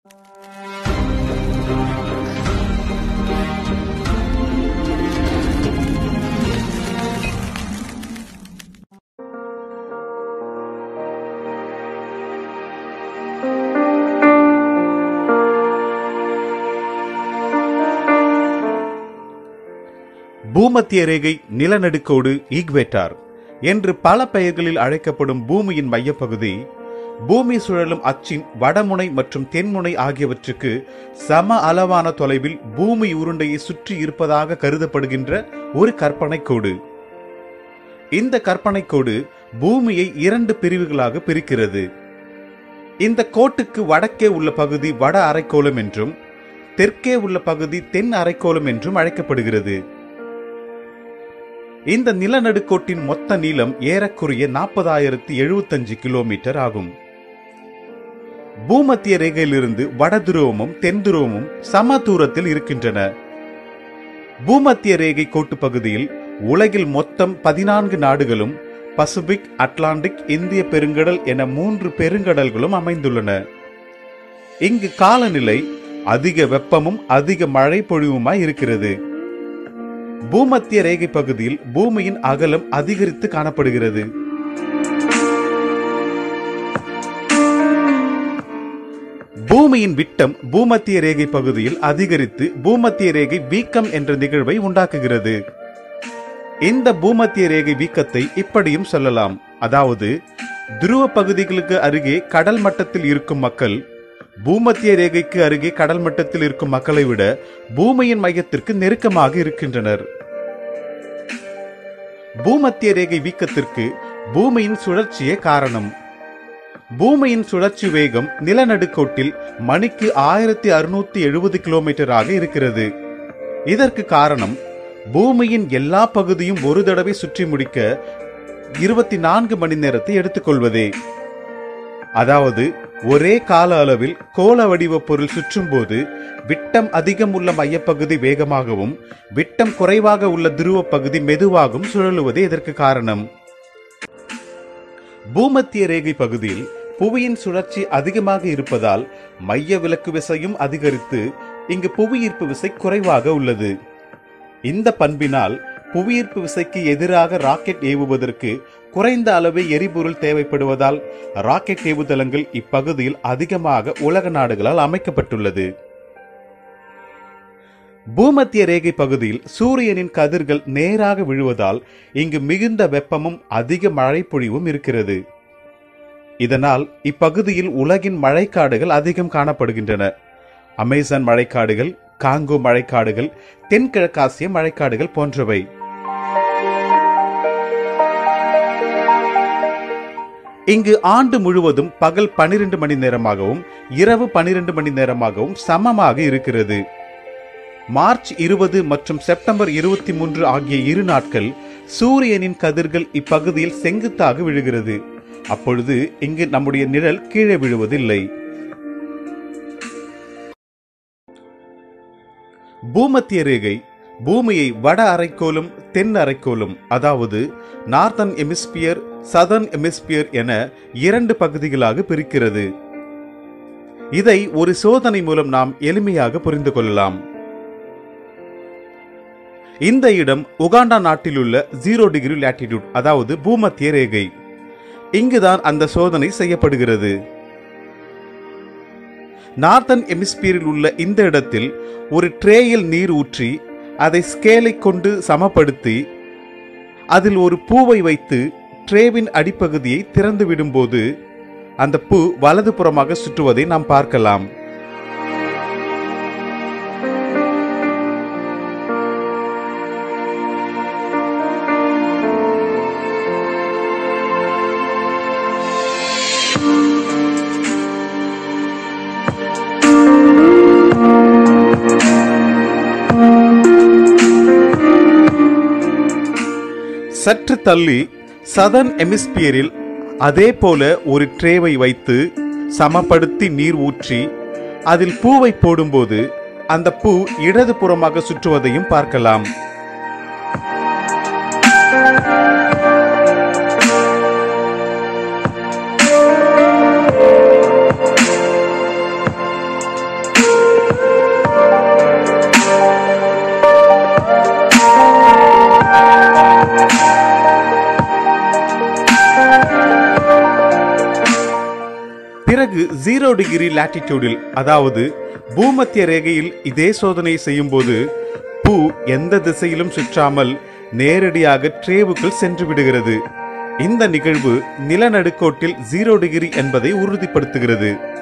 பூமத்திய ரேகை நிலநடுக்கோடு ஈக்வேட்டார் என்று பல பெயர்களில் அழைக்கப்படும் பூமியின் மையப்பகுதி பூமி சுழலும் அச்சின் வடமுனை மற்றும் தென்முனை ஆகியவற்றுக்கு சம அளவான தொலைவில் பூமி உருண்டையை சுற்றி இருப்பதாக கருதப்படுகின்ற ஒரு கற்பனை கோடு இந்த கற்பனை கோடு பூமியை இரண்டு பிரிவுகளாக பிரிக்கிறது இந்த கோட்டுக்கு வடக்கே உள்ள பகுதி வட அரைக்கோளம் என்றும் தெற்கே உள்ள பகுதி தென் அரைக்கோளம் என்றும் அழைக்கப்படுகிறது இந்த நிலநடுக்கோட்டின் மொத்த நீளம் ஏறக்குறைய நாற்பதாயிரத்தி எழுபத்தஞ்சு கிலோமீட்டர் ஆகும் பூமத்திய ரேகையிலிருந்து வட துருவமும் தென் துருவமும் சம தூரத்தில் இருக்கின்றன பூமத்திய ரேகை கோட்டு பகுதியில் உலகில் மொத்தம் பதினான்கு நாடுகளும் பசிபிக் அட்லாண்டிக் இந்திய பெருங்கடல் என மூன்று பெருங்கடல்களும் அமைந்துள்ளன இங்கு காலநிலை அதிக வெப்பமும் அதிக மழை பொழிவுமாய் இருக்கிறது பூமத்திய ரேகை பகுதியில் பூமியின் அகலம் அதிகரித்து காணப்படுகிறது பூமியின் விட்டம் பூமத்திய ரேகை பகுதியில் அதிகரித்து பூமத்திய ரேகை வீக்கம் என்ற நிகழ்வை உண்டாக்குகிறது இந்த பூமத்திய ரேகை வீக்கத்தை இப்படியும் சொல்லலாம் அதாவது துருவ பகுதிகளுக்கு அருகே கடல் மட்டத்தில் இருக்கும் மக்கள் பூமத்திய ரேகைக்கு அருகே கடல் மட்டத்தில் இருக்கும் மக்களை விட பூமியின் மையத்திற்கு நெருக்கமாக இருக்கின்றனர் பூமத்திய ரேகை வீக்கத்திற்கு பூமியின் சுழற்சியே காரணம் பூமியின் சுழற்சி வேகம் நிலநடுக்கோட்டில் மணிக்கு ஆயிரத்தி அறுநூத்தி எழுபது கிலோமீட்டராக இருக்கிறது இதற்கு காரணம் பூமியின் எல்லா பகுதியும் ஒரு தடவை சுற்றி முடிக்க இருபத்தி நான்கு மணி நேரத்தை எடுத்துக்கொள்வதே அதாவது ஒரே கால அளவில் கோள வடிவ பொருள் சுற்றும் போது விட்டம் அதிகம் உள்ள மையப்பகுதி வேகமாகவும் விட்டம் குறைவாக உள்ள துருவ பகுதி மெதுவாகவும் சுழலுவதே இதற்கு காரணம் பூமத்திய ரேகை பகுதியில் புவியின் சுழற்சி அதிகமாக இருப்பதால் மைய விலக்கு விசையும் அதிகரித்து இங்கு புவியீர்ப்பு விசை குறைவாக உள்ளது இந்த பண்பினால் புவியீர்ப்பு விசைக்கு எதிராக ராக்கெட் ஏவுவதற்கு குறைந்த அளவே எரிபொருள் தேவைப்படுவதால் ராக்கெட் ஏவுதளங்கள் இப்பகுதியில் அதிகமாக உலக நாடுகளால் அமைக்கப்பட்டுள்ளது பூமத்திய ரேகை பகுதியில் சூரியனின் கதிர்கள் நேராக விழுவதால் இங்கு மிகுந்த வெப்பமும் அதிக மழை பொழிவும் இருக்கிறது இதனால் இப்பகுதியில் உலகின் மழைக்காடுகள் அதிகம் காணப்படுகின்றன அமேசான் மழைக்காடுகள் காங்கோ மழைக்காடுகள் தென்கிழக்காசிய மழைக்காடுகள் போன்றவை இங்கு ஆண்டு முழுவதும் பகல் பனிரெண்டு மணி நேரமாகவும் இரவு பனிரெண்டு மணி நேரமாகவும் சமமாக இருக்கிறது மார்ச் இருபது மற்றும் செப்டம்பர் இருபத்தி மூன்று ஆகிய இரு நாட்கள் சூரியனின் கதிர்கள் இப்பகுதியில் செங்குத்தாக விழுகிறது அப்பொழுது இங்கு நம்முடைய நிழல் கீழே விழுவதில்லை பூமத்திய ரேகை பூமியை வட அரைக்கோளும் தென் அரைக்கோளும் அதாவது நார்த்தன் எமிஸ்பியர் சதர்ன் எமிஸ்பியர் என இரண்டு பகுதிகளாக பிரிக்கிறது இதை ஒரு சோதனை மூலம் நாம் எளிமையாக புரிந்து கொள்ளலாம் இந்த இடம் உகாண்டா நாட்டில் உள்ள ஜீரோ டிகிரி லேட்டிடியூட் அதாவது பூமத்திய ரேகை இங்குதான் அந்த சோதனை செய்யப்படுகிறது நார்த்தன் எமிஸ்பியரில் உள்ள இந்த இடத்தில் ஒரு ட்ரேயில் நீர் ஊற்றி அதை ஸ்கேலை கொண்டு சமப்படுத்தி அதில் ஒரு பூவை வைத்து ட்ரேவின் அடிப்பகுதியை திறந்து விடும்போது அந்த பூ வலதுபுறமாக சுற்றுவதை நாம் பார்க்கலாம் சற்று தள்ளி சதன் எமிஸ்பியரில் அதே போல ஒரு ட்ரேவை வைத்து சமப்படுத்தி நீர் ஊற்றி அதில் பூவை போடும்போது அந்த பூ இடது புறமாக சுற்றுவதையும் பார்க்கலாம் பிறகு ஜீரோ டிகிரி லாட்டிடியூடில் அதாவது பூமத்திய ரேகையில் இதே சோதனை செய்யும்போது பூ எந்த திசையிலும் சுற்றாமல் நேரடியாக ட்ரேவுக்குள் சென்று விடுகிறது இந்த நிகழ்வு நிலநடுக்கோட்டில் ஜீரோ டிகிரி என்பதை உறுதிப்படுத்துகிறது